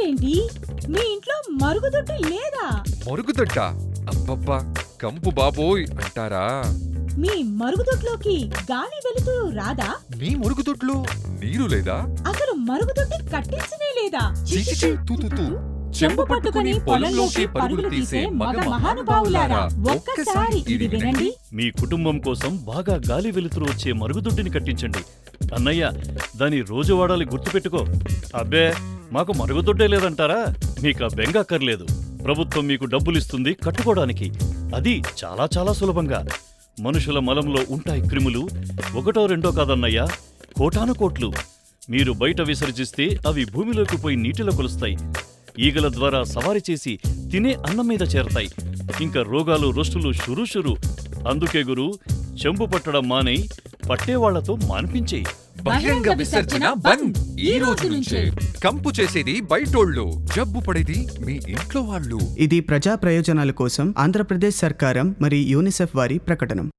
ఏంటి మీ ఇంట్లో మరుగుదొడ్డి లేదా మరుగుదొడ్డ అబ్బబ్బా కంపు బాబోయ్ అంటారా మీ మరుగుదొడ్లోకి గాలి వెలుతురు రాదా నీ మరుగుదొడ్లో నీరు లేదా అసలు మరుగుదొడ్డి కట్టించనే లేదా చీచి చీ, తూ, తూ, తూ. చెంబు పట్టుకుని పొలంలోకి పరుగులు తీసే మగ మహానుభావులారా ఒక్కసారి ఇది వినండి మీ కుటుంబం కోసం బాగా గాలి వెలుతురు వచ్చే మరుగుదొడ్డిని కట్టించండి అన్నయ్య దాని రోజు వాడాలి గుర్తుపెట్టుకో అబ్బే మాకు మరుగుదొడ్డే లేదంటారా మీకు ఆ బెంగ అక్కర్లేదు ప్రభుత్వం మీకు డబ్బులిస్తుంది కట్టుకోవడానికి అది చాలా చాలా సులభంగా మనుషుల మలంలో ఉంటాయి క్రిములు ఒకటో రెండో కాదన్నయ్య కోటాను కోట్లు మీరు బయట విసర్జిస్తే అవి భూమిలోకి పోయి నీటిలో కొలుస్తాయి ఈగల ద్వారా సవారి చేసి తినే అన్నం మీద చేరతాయి ఇంకా రోగాలు రొస్టులు షురు షురు అందుకే గురు చెంబు పట్టడం మానేయ్ పట్టేవాళ్లతో మాన్పించేయి బహిరంగ విసర్జన బంద్ ఈ రోజు నుంచే కంపు చేసేది బయటోళ్ళు జబ్బు పడేది మీ ఇంట్లో వాళ్ళు ఇది ప్రజా ప్రయోజనాల కోసం ఆంధ్రప్రదేశ్ సర్కారం మరియు యూనిసెఫ్ వారి ప్రకటన